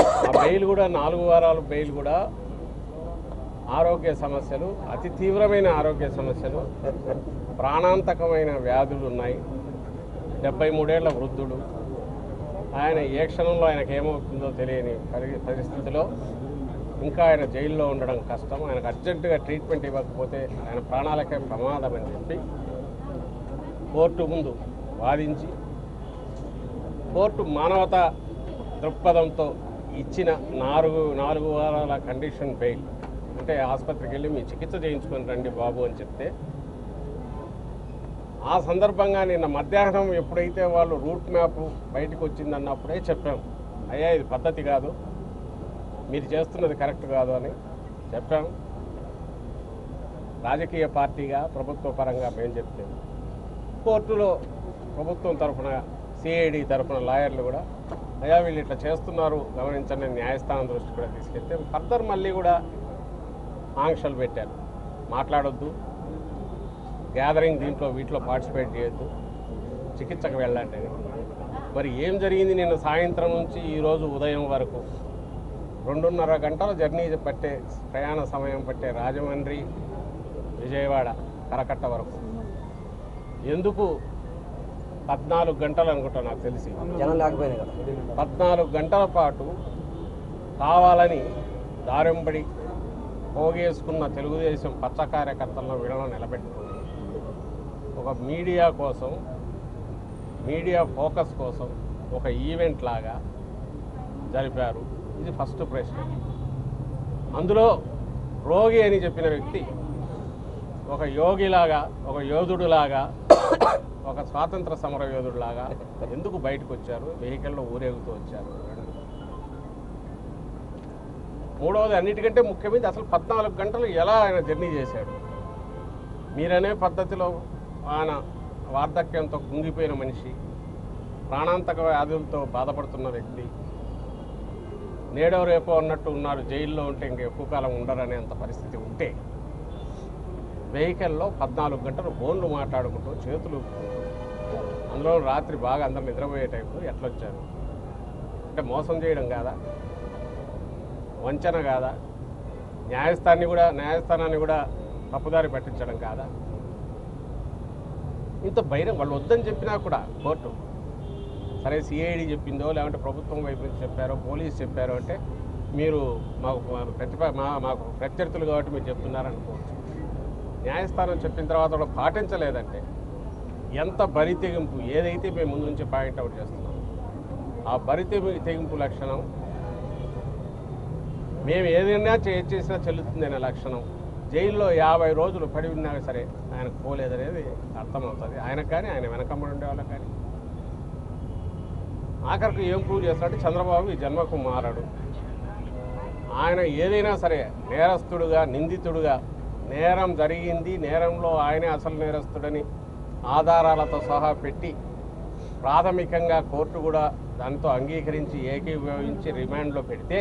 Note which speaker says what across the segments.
Speaker 1: ఆ బెయిల్ కూడా నాలుగు వారాల బెయిల్ కూడా ఆరోగ్య సమస్యలు అతి తీవ్రమైన ఆరోగ్య సమస్యలు ప్రాణాంతకమైన వ్యాధులు ఉన్నాయి డెబ్బై మూడేళ్ల వృద్ధుడు ఆయన ఏ క్షణంలో ఆయనకు ఏమవుతుందో తెలియని పరి- పరిస్థితిలో ఇంకా ఆయన జైల్లో ఉండడం కష్టం ఆయనకు అర్జెంటుగా ట్రీట్మెంట్ ఇవ్వకపోతే ఆయన ప్రాణాలకే ప్రమాదం అని చెప్పి కోర్టు ముందు వాదించి కోర్టు మానవతా దృక్పథంతో ఇచ్చిన నాలుగు నాలుగు వారాల కండిషన్ బెయిల్ అంటే ఆసుపత్రికి వెళ్ళి మీ చికిత్స చేయించుకొని రండి బాబు అని చెప్తే ఆ సందర్భంగా నిన్న మధ్యాహ్నం ఎప్పుడైతే వాళ్ళు రూట్ మ్యాప్ బయటకు వచ్చిందన్నప్పుడే చెప్పాం అయ్యా ఇది పద్ధతి కాదు మీరు చేస్తున్నది కరెక్ట్ కాదు అని చెప్పాం రాజకీయ పార్టీగా ప్రభుత్వ పరంగా మేము చెప్తే కోర్టులో ప్రభుత్వం తరఫున సిఐడి తరఫున లాయర్లు కూడా అయ్యా వీళ్ళు ఇట్లా చేస్తున్నారు గమనించండి న్యాయస్థానం దృష్టి కూడా తీసుకెళ్తే ఫర్దర్ మళ్ళీ కూడా ఆంక్షలు పెట్టారు మాట్లాడొద్దు గ్యాదరింగ్ దీంట్లో వీటిలో పార్టిసిపేట్ చేయొద్దు చికిత్సకు వెళ్ళండి అని మరి ఏం జరిగింది నిన్న సాయంత్రం నుంచి ఈరోజు ఉదయం వరకు రెండున్నర గంటల జర్నీ పట్టే ప్రయాణ సమయం పట్టే రాజమండ్రి విజయవాడ కరకట్ట వరకు ఎందుకు పద్నాలుగు గంటలు అనుకుంటా నాకు తెలిసి
Speaker 2: జనం లేకపోయినాయి కదా
Speaker 1: పద్నాలుగు గంటల పాటు కావాలని దారింబడి పోగేసుకున్న తెలుగుదేశం పచ్చ కార్యకర్తలను వీళ్ళను నిలబెట్టుకుని ఒక మీడియా కోసం మీడియా ఫోకస్ కోసం ఒక ఈవెంట్ లాగా జరిపారు ఇది ఫస్ట్ ప్రశ్న అందులో రోగి అని చెప్పిన వ్యక్తి ఒక యోగిలాగా ఒక యోధుడులాగా ఒక స్వాతంత్ర సమర యోధుడులాగా ఎందుకు బయటకు వచ్చారు వెహికల్లో ఊరేగుతూ వచ్చారు రెండు. మూడవది అన్నిటికంటే ముఖ్యమైనది అసలు పద్నాలుగు గంటలు ఎలా ఆయన జర్నీ చేశాడు మీరనే పద్ధతిలో ఆయన వార్ధక్యంతో కుంగిపోయిన మనిషి ప్రాణాంతక వ్యాధులతో బాధపడుతున్న వ్యక్తి నేడో రేపో అన్నట్టు ఉన్నారు జైల్లో ఉంటే ఇంక ఎక్కువ కాలం ఉండరనే అంత పరిస్థితి ఉంటే వెహికల్లో పద్నాలుగు గంటలు ఫోన్లు మాట్లాడుకుంటూ చేతులు ఊపుకుంటూ, అందులో రాత్రి బాగా అందరు నిద్రపోయే టైంలో ఎట్లొచ్చారు అంటే మోసం చేయడం కాదా వంచన కాదా న్యాయస్థానాన్ని కూడా న్యాయస్థానాన్ని కూడా తప్పుదారి పట్టించడం కాదా ఇంత బహిరంగ వాళ్ళు వద్దని చెప్పినా కూడా కోర్టు సరే సిఐడి చెప్పిందో లేదంటే ప్రభుత్వం వైపు నుంచి చెప్పారో పోలీస్ చెప్పారో అంటే మీరు మాకు ప్రతిభ మా మాకు ప్రత్యర్థులు కాబట్టి మీరు చెప్తున్నారనుకోవచ్చు న్యాయస్థానం చెప్పిన తర్వాత కూడా పాటించలేదంటే ఎంత బరి తెగింపు ఏదైతే మేము ముందు నుంచి పాయింట్ అవుట్ చేస్తున్నాం ఆ బరి తెగి- తెగింపు లక్షణం మేము ఏదైనా చే- చేసినా చెల్లుతుంది అనే లక్షణం జైల్లో యాభై రోజులు పడి ఉన్నా సరే ఆయనకు పోలేదనేది అర్థమవుతుంది ఆయనకు కానీ ఆయన వెనకమ్మడి ఉండే వాళ్ళకి కానీ ఆఖరికి ఏం ప్రూవ్ చేస్తాడంటే చంద్రబాబు ఈ జన్మకు మారాడు ఆయన ఏదైనా సరే నేరస్తుడుగా నిందితుడుగా నేరం జరిగింది నేరంలో ఆయనే అసలు నేరస్తుడని ఆధారాలతో సహా పెట్టి ప్రాథమికంగా కోర్టు కూడా దాంతో అంగీకరించి ఏకీభవించి రిమాండ్లో పెడితే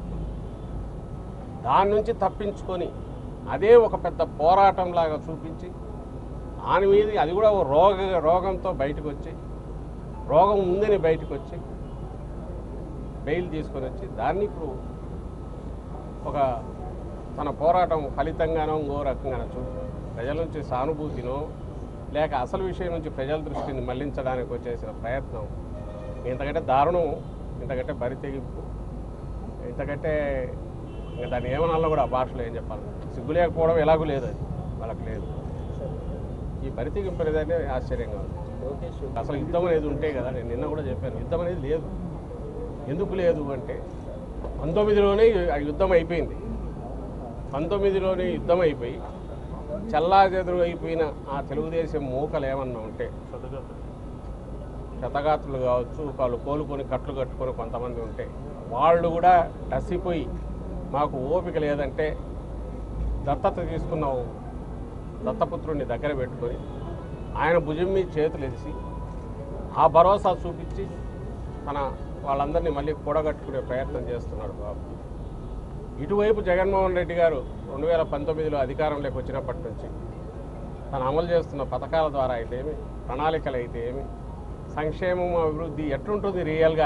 Speaker 1: దాని నుంచి తప్పించుకొని అదే ఒక పెద్ద పోరాటంలాగా చూపించి దాని మీద అది కూడా ఓ రోగ రోగంతో బయటకు వచ్చి రోగం ఉందని బయటకు వచ్చి బెయిల్ తీసుకొని వచ్చి దాన్ని ఇప్పుడు ఒక తన పోరాటం ఫలితంగానో ఇంకో రకంగానో చూ ప్రజల నుంచి సానుభూతినో లేక అసలు విషయం నుంచి ప్రజల దృష్టిని మళ్లించడానికి వచ్చేసిన ప్రయత్నం ఇంతకంటే దారుణం ఇంతకంటే బరి తెగింపు ఇంతకంటే ఇంకా దాన్ని ఏమనాలో కూడా ఆ భాషలో ఏం చెప్పాలి సిగ్గు లేకపోవడం ఎలాగూ లేదు అది వాళ్ళకి లేదు ఈ బరి తెగింపు అనేది ఆశ్చర్యంగా ఉంది అసలు యుద్ధం అనేది ఉంటే కదా నేను నిన్న కూడా చెప్పాను యుద్ధం అనేది లేదు ఎందుకు లేదు అంటే పంతొమ్మిదిలోనే ఆ యుద్ధం అయిపోయింది పంతొమ్మిదిలోనే యుద్ధం అయిపోయి చల్లాచెదురు అయిపోయిన ఆ తెలుగుదేశం మూకలు ఏమన్నా ఉంటే శతగాత్రులు కావచ్చు వాళ్ళు కోలుకొని కట్లు కట్టుకొని కొంతమంది ఉంటే వాళ్ళు కూడా డసిపోయి మాకు ఓపిక లేదంటే దత్తత తీసుకున్న ఓ దత్తపుత్రుడిని దగ్గర పెట్టుకొని ఆయన భుజం మీద చేతులు ఎరిసి ఆ భరోసా చూపించి తన వాళ్ళందరినీ మళ్ళీ కూడగట్టుకునే ప్రయత్నం చేస్తున్నాడు బాబు ఇటువైపు జగన్మోహన్ రెడ్డి గారు రెండు వేల పంతొమ్మిదిలో అధికారంలోకి వచ్చినప్పటి నుంచి తను అమలు చేస్తున్న పథకాల ద్వారా అయితే ఏమి ప్రణాళికలు అయితే ఏమి సంక్షేమం అభివృద్ధి ఎట్లుంటుంది రియల్గా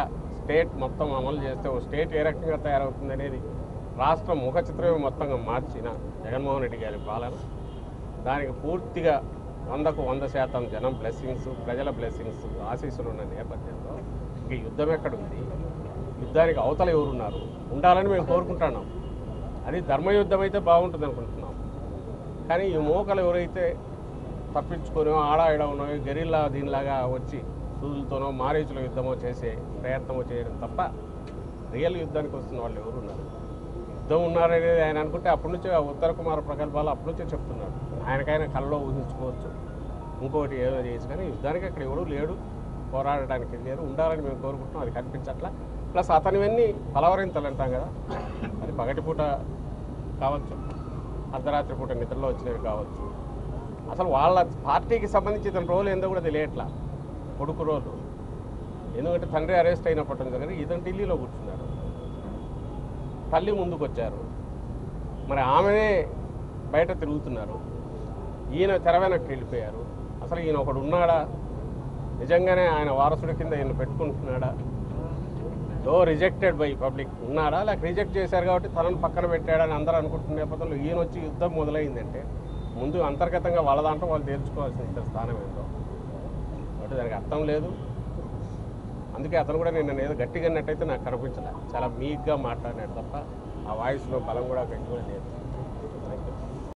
Speaker 1: స్టేట్ మొత్తం అమలు చేస్తే ఓ స్టేట్ ఏ రకంగా తయారవుతుంది అనేది రాష్ట్ర ముఖ చిత్రమే మొత్తంగా మార్చిన జగన్మోహన్ రెడ్డి గారి పాలన దానికి పూర్తిగా వందకు వంద శాతం జనం బ్లెస్సింగ్స్ ప్రజల బ్లెస్సింగ్స్ ఆశీస్సులు ఉన్న నేపథ్యంలో ఇక యుద్ధం ఎక్కడుంది యుద్ధానికి అవతల ఎవరున్నారు ఉండాలని మేము కోరుకుంటున్నాం అది ధర్మయుద్ధం అయితే బాగుంటుంది అనుకుంటున్నాం కానీ ఈ మోకలు ఎవరైతే తప్పించుకొని ఆడ ఈడ ఉన్నో గెరిల్లా దీనిలాగా వచ్చి సూదులతోనో మారీచుల యుద్ధమో చేసే ప్రయత్నమో చేయడం తప్ప రియల్ యుద్ధానికి వస్తున్న వాళ్ళు ఎవరు ఉన్నారు యుద్ధం ఉన్నారనేది ఆయన అనుకుంటే అప్పటి నుంచే ఆ ఉత్తర కుమార ప్రకల్పాలు అప్పటి నుంచే చెప్తున్నాడు ఆయనకైనా కళ్ళలో ఊహించుకోవచ్చు ఇంకోటి ఏదో చేయొచ్చు కానీ యుద్ధానికి అక్కడ ఎవడు లేడు పోరాడడానికి లేరు ఉండాలని మేము కోరుకుంటున్నాం అది కనిపించట్లా ప్లస్ అతనివన్నీ పలవరింతలు అంటాం కదా అది పగటిపూట కావచ్చు అర్ధరాత్రి పూట నిద్రలో వచ్చినవి కావచ్చు అసలు వాళ్ళ పార్టీకి సంబంధించి ఇతని రోల్ ఏందో కూడా తెలియట్లా కొడుకు రోలు ఎందుకంటే తండ్రి అరెస్ట్ అయినప్పటి నుంచి కానీ ఇతను ఢిల్లీలో కూర్చున్నారు తల్లి ముందుకు వచ్చారు మరి ఆమెనే బయట తిరుగుతున్నారు ఈయన తెర వెనక్కి వెళ్ళిపోయారు అసలు ఈయన ఒకడు ఉన్నాడా నిజంగానే ఆయన వారసుడి కింద ఈయన పెట్టుకుంటున్నాడా దో రిజెక్టెడ్ బై పబ్లిక్ ఉన్నాడా లేక రిజెక్ట్ చేశారు కాబట్టి తనను పక్కన పెట్టాడని అందరూ అనుకుంటున్న నేపథ్యంలో ఈయన వచ్చి యుద్ధం మొదలైందంటే ముందు అంతర్గతంగా వాళ్ళ దాంట్లో వాళ్ళు తేల్చుకోవాల్సిన ఇద్దరు స్థానం ఏందో కాబట్టి దానికి అర్థం లేదు అందుకే అతను కూడా నేను ఏదో గట్టిగా అన్నట్టయితే నాకు కనిపించలే చాలా మీక్గా మాట్లాడినాడు తప్ప ఆ వాయిస్లో బలం కూడా గట్టి కూడా లేదు